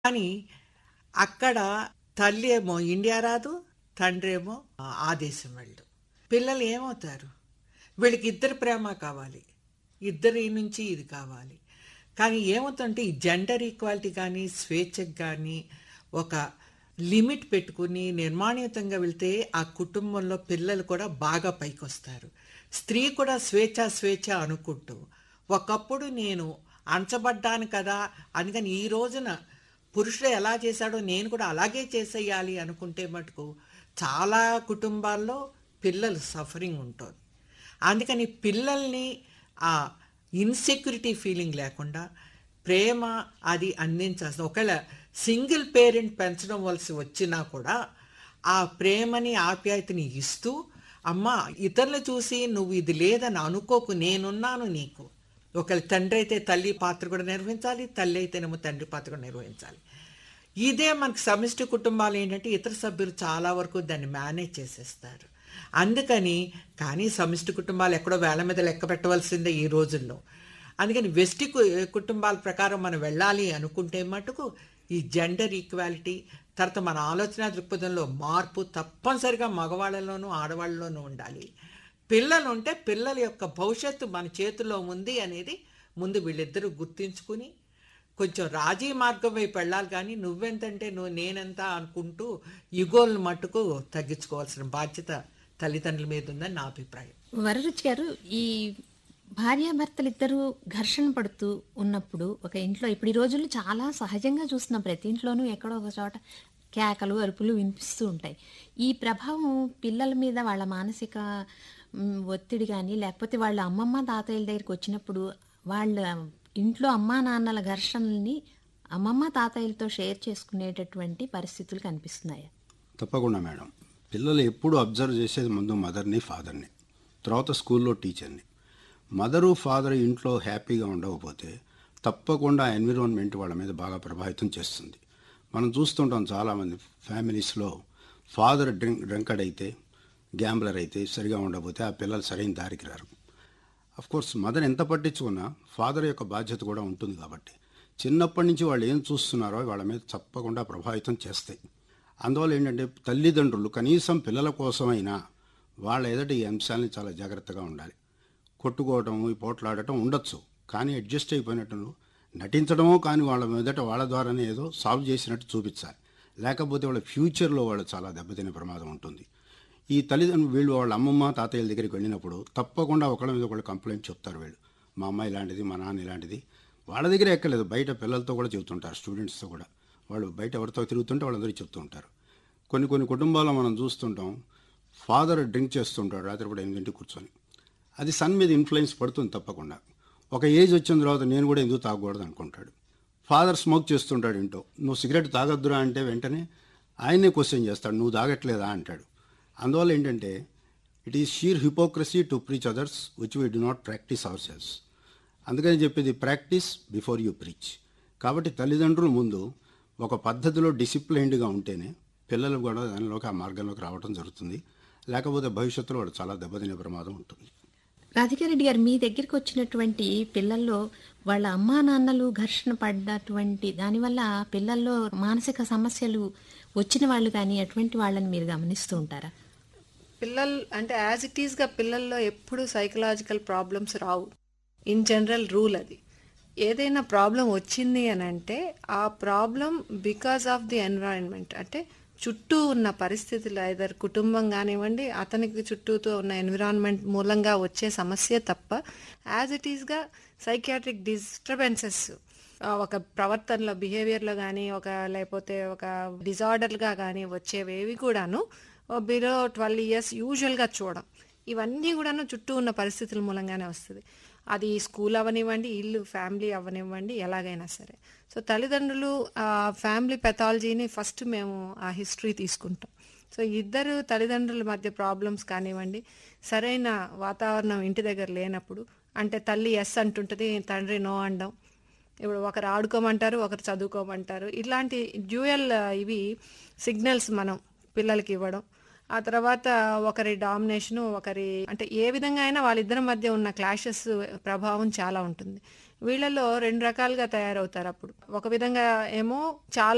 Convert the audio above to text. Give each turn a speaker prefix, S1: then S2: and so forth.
S1: కానీ అక్కడ తల్లి ఏమో ఇండియా రాదు తండ్రి ఏమో ఆ దేశం వెళ్ళు పిల్లలు ఏమవుతారు వీళ్ళకి ఇద్దరు ప్రేమ కావాలి ఇద్దరి నుంచి ఇది కావాలి కానీ ఏమవుతుందంటే ఈ జెండర్ ఈక్వాలిటీ కానీ స్వేచ్ఛకు కానీ ఒక లిమిట్ పెట్టుకుని నిర్మాణయుతంగా వెళ్తే ఆ కుటుంబంలో పిల్లలు కూడా బాగా పైకి వస్తారు స్త్రీ కూడా స్వేచ్ఛ స్వేచ్ఛ అనుకుంటూ ఒకప్పుడు నేను అంచబడ్డాను కదా అందుకని ఈ రోజున పురుషుడు ఎలా చేశాడో నేను కూడా అలాగే చేసేయాలి అనుకుంటే మటుకు చాలా కుటుంబాల్లో పిల్లలు సఫరింగ్ ఉంటుంది అందుకని పిల్లల్ని ఆ ఇన్సెక్యూరిటీ ఫీలింగ్ లేకుండా ప్రేమ అది అందించాల్సిన ఒకవేళ సింగిల్ పేరెంట్ పెంచడం వలసి వచ్చినా కూడా ఆ ప్రేమని ఆప్యాయతని ఇస్తూ అమ్మ ఇతరులు చూసి నువ్వు ఇది లేదని అనుకోకు నేనున్నాను నీకు ఒకవేళ తండ్రి అయితే తల్లి పాత్ర కూడా నిర్వహించాలి తల్లి అయితేనేమో తండ్రి పాత్ర కూడా నిర్వహించాలి ఇదే మనకు సమిష్టి కుటుంబాలు ఏంటంటే ఇతర సభ్యులు చాలా వరకు దాన్ని మేనేజ్ చేసేస్తారు అందుకని కానీ సమిష్టి కుటుంబాలు ఎక్కడో వేల మీద లెక్క పెట్టవలసిందే ఈ రోజుల్లో అందుకని వెస్టి కు- కుటుంబాల ప్రకారం మనం వెళ్ళాలి అనుకుంటే మటుకు ఈ జెండర్ ఈక్వాలిటీ తర్వాత మన ఆలోచన దృక్పథంలో మార్పు తప్పనిసరిగా మగవాళ్ళలోనూ ఆడవాళ్ళలోనూ ఉండాలి పిల్లలు ఉంటే పిల్లల యొక్క భవిష్యత్తు మన చేతిలో ఉంది అనేది ముందు వీళ్ళిద్దరూ గుర్తించుకుని కొంచెం రాజీ మార్గం వైపు వెళ్ళాలి కానీ నువ్వెంతంటే నువ్వు నేనెంత అనుకుంటూ యుగోలను మట్టుకు తగ్గించుకోవాల్సిన బాధ్యత తల్లిదండ్రుల మీద ఉందని నా అభిప్రాయం
S2: వరరుచి గారు ఈ భార్యాభర్తలు ఇద్దరు ఘర్షణ పడుతూ ఉన్నప్పుడు ఒక ఇంట్లో ఇప్పుడు ఈ రోజుల్లో చాలా సహజంగా చూస్తున్నాం ప్రతి ఇంట్లోనూ ఎక్కడో ఒక చోట కేకలు అరుపులు వినిపిస్తూ ఉంటాయి ఈ ప్రభావం పిల్లల మీద వాళ్ళ మానసిక మ్, ఒత్తిడి కానీ లేకపోతే వాళ్ళ అమ్మమ్మ తాతయ్యల దగ్గరికి వచ్చినప్పుడు వాళ్ళ ఇంట్లో అమ్మా నాన్నల ఘర్షణల్ని అమ్మమ్మ తాతయ్యలతో షేర్ చేసుకునేటటువంటి పరిస్థితులు కనిపిస్తున్నాయి
S3: తప్పకుండా మేడం పిల్లలు ఎప్పుడు అబ్జర్వ్ చేసేది ముందు మదర్ని ఫాదర్ని తర్వాత స్కూల్లో టీచర్ని మదరు ఫాదర్ ఇంట్లో హ్యాపీగా ఉండకపోతే తప్పకుండా ఎన్విరాన్మెంట్ వాళ్ళ మీద బాగా ప్రభావితం చేస్తుంది మనం చూస్తుంటాం చాలామంది ఫ్యామిలీస్లో ఫాదర్ డ్రింక్ డ్రంకడ్ అయితే గ్యాంబ్లర్ అయితే సరిగా ఉండకపోతే ఆ పిల్లలు సరైన దారికి రారు అఫ్ కోర్స్ మదర్ ఎంత పట్టించుకున్నా ఫాదర్ యొక్క బాధ్యత కూడా ఉంటుంది కాబట్టి చిన్నప్పటి నుంచి వాళ్ళు ఏం చూస్తున్నారో వాళ్ళ మీద తప్పకుండా ప్రభావితం చేస్తాయి అందువల్ల ఏంటంటే తల్లిదండ్రులు కనీసం పిల్లల కోసమైనా వాళ్ళ ఎదుట ఈ అంశాలని చాలా జాగ్రత్తగా ఉండాలి కొట్టుకోవటం ఈ పోట్లాడటం ఉండొచ్చు కానీ అడ్జస్ట్ అయిపోయినట్టు నటించడమో కానీ వాళ్ళ మీదట వాళ్ళ ద్వారానే ఏదో సాల్వ్ చేసినట్టు చూపించాలి లేకపోతే వాళ్ళ ఫ్యూచర్లో వాళ్ళు చాలా దెబ్బతినే ప్రమాదం ఉంటుంది ఈ తల్లిదండ్రులు వీళ్ళు వాళ్ళ అమ్మమ్మ తాతయ్యల దగ్గరికి వెళ్ళినప్పుడు తప్పకుండా ఒకళ్ళ మీద ఒకళ్ళు కంప్లైంట్ చెప్తారు వీళ్ళు మా అమ్మ ఇలాంటిది మా నాన్న ఇలాంటిది వాళ్ళ దగ్గర ఎక్కలేదు బయట పిల్లలతో కూడా చెబుతుంటారు స్టూడెంట్స్తో కూడా వాళ్ళు బయట ఎవరితో తిరుగుతుంటే వాళ్ళందరికీ చెప్తూ ఉంటారు కొన్ని కొన్ని కుటుంబాల్లో మనం చూస్తుంటాం ఫాదర్ డ్రింక్ చేస్తుంటాడు రాత్రి కూడా ఎనిమిదింటికి కూర్చొని అది సన్ మీద ఇన్ఫ్లుయెన్స్ పడుతుంది తప్పకుండా ఒక ఏజ్ వచ్చిన తర్వాత నేను కూడా ఎందుకు తాగకూడదు అనుకుంటాడు ఫాదర్ స్మోక్ చేస్తుంటాడు ఇంటో నువ్వు సిగరెట్ తాగొద్దురా అంటే వెంటనే ఆయనే క్వశ్చన్ చేస్తాడు నువ్వు తాగట్లేదా అంటాడు అందువల్ల ఏంటంటే it is sheer hypocrisy to preach others which we do not practise our selves అందుకని చెప్పేది ప్రాక్టీస్ బిఫోర్ యూ ప్రీచ్ కాబట్టి తల్లిదండ్రులు ముందు ఒక పద్ధతిలో డిసిప్లైన్డ్గా ఉంటేనే పిల్లలు కూడా దానిలోకి ఆ మార్గంలోకి రావడం జరుగుతుంది లేకపోతే భవిష్యత్తులో వాడు చాలా దెబ్బతినే ప్రమాదం ఉంటుంది
S2: రాధికారెడ్డి గారు మీ దగ్గరికి వచ్చినటువంటి పిల్లల్లో వాళ్ళ అమ్మా నాన్నలు ఘర్షణ పడ్డటువంటి దానివల్ల పిల్లల్లో మానసిక సమస్యలు వచ్చిన వాళ్ళు కానీ అటువంటి వాళ్ళని మీరు గమనిస్తూ ఉంటారా
S4: పిల్లలు అంటే యాజ్ ఇట్ ఈస్గా పిల్లల్లో ఎప్పుడు సైకలాజికల్ ప్రాబ్లమ్స్ రావు ఇన్ జనరల్ రూల్ అది ఏదైనా ప్రాబ్లం వచ్చింది అని అంటే ఆ problem because of the environment అంటే చుట్టూ ఉన్న పరిస్థితులు ఐదర్ కుటుంబం కానివ్వండి అతనికి చుట్టూతో ఉన్న ఎన్విరాన్మెంట్ మూలంగా వచ్చే సమస్య తప్ప యాజ్ ఇట్ ఈస్గా సైకియాట్రిక్ డిస్టర్బెన్సెస్ ఒక ప్రవర్తనలో బిహేవియర్లో కానీ ఒక లేకపోతే ఒక డిజార్డర్గా కానీ వచ్చేవేవి కూడాను బిలో ట్వెల్వ్ ఇయర్స్ యూజువల్గా చూడం ఇవన్నీ కూడాను చుట్టూ ఉన్న పరిస్థితుల మూలంగానే వస్తుంది అది స్కూల్ అవనివ్వండి ఇల్లు ఫ్యామిలీ అవనివ్వండి ఎలాగైనా సరే సో తల్లిదండ్రులు ఆ ఫ్యామిలీ పెథాలజీని ఫస్ట్ మేము ఆ హిస్టరీ తీసుకుంటాం సో ఇద్దరు తల్లిదండ్రుల మధ్య ప్రాబ్లమ్స్ కానివ్వండి సరైన వాతావరణం ఇంటి దగ్గర లేనప్పుడు అంటే తల్లి ఎస్ అంటుంటుంది తండ్రి నో అనడం ఇప్పుడు ఒకరు ఆడుకోమంటారు ఒకరు చదువుకోమంటారు ఇట్లాంటి డ్యూయల్ ఇవి సిగ్నల్స్ మనం పిల్లలకి ఇవ్వడం ఆ తర్వాత ఒకరి డామినేషను ఒకరి అంటే ఏ విధంగా అయినా వాళ్ళిద్దరి మధ్య ఉన్న క్లాషెస్ ప్రభావం చాలా ఉంటుంది వీళ్ళలో రెండు రకాలుగా తయారవుతారు అప్పుడు ఒక విధంగా ఏమో చాలా